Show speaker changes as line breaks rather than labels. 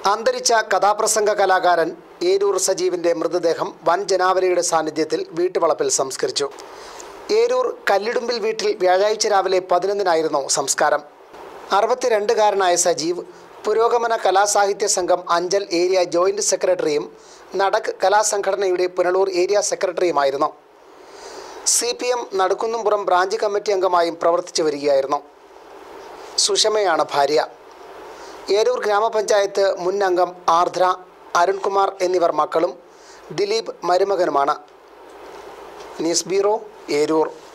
അന്തരിച്ച കഥാപ്രസംഗ കലാകാരൻ ഏരൂർ സജീവിൻ്റെ മൃതദേഹം വൻ ജനാവലിയുടെ സാന്നിധ്യത്തിൽ വീട്ടുവളപ്പിൽ സംസ്കരിച്ചു ഏരൂർ കല്ലിടുമ്പിൽ വീട്ടിൽ വ്യാഴാഴ്ച രാവിലെ പതിനൊന്നിനായിരുന്നു സംസ്കാരം അറുപത്തിരണ്ടുകാരനായ സജീവ് പുരോഗമന കലാസാഹിത്യ സംഘം അഞ്ചൽ ഏരിയ ജോയിന്റ് സെക്രട്ടറിയും നടക് കലാസംഘടനയുടെ പുനലൂർ ഏരിയ സെക്രട്ടറിയുമായിരുന്നു C P M Nadukkunnumpuram branch committee അംഗമായും പ്രവർത്തിച്ചു വരികയായിരുന്നു സുഷമയാണ് ഭാര്യ ഏരൂർ ഗ്രാമപഞ്ചായത്ത് മുൻ അംഗം ആർദ്ര അരുൺകുമാർ എന്നിവർ മക്കളും ദിലീപ് മരുമകനുമാണ് ന്യൂസ് ബ്യൂറോ ഏരൂർ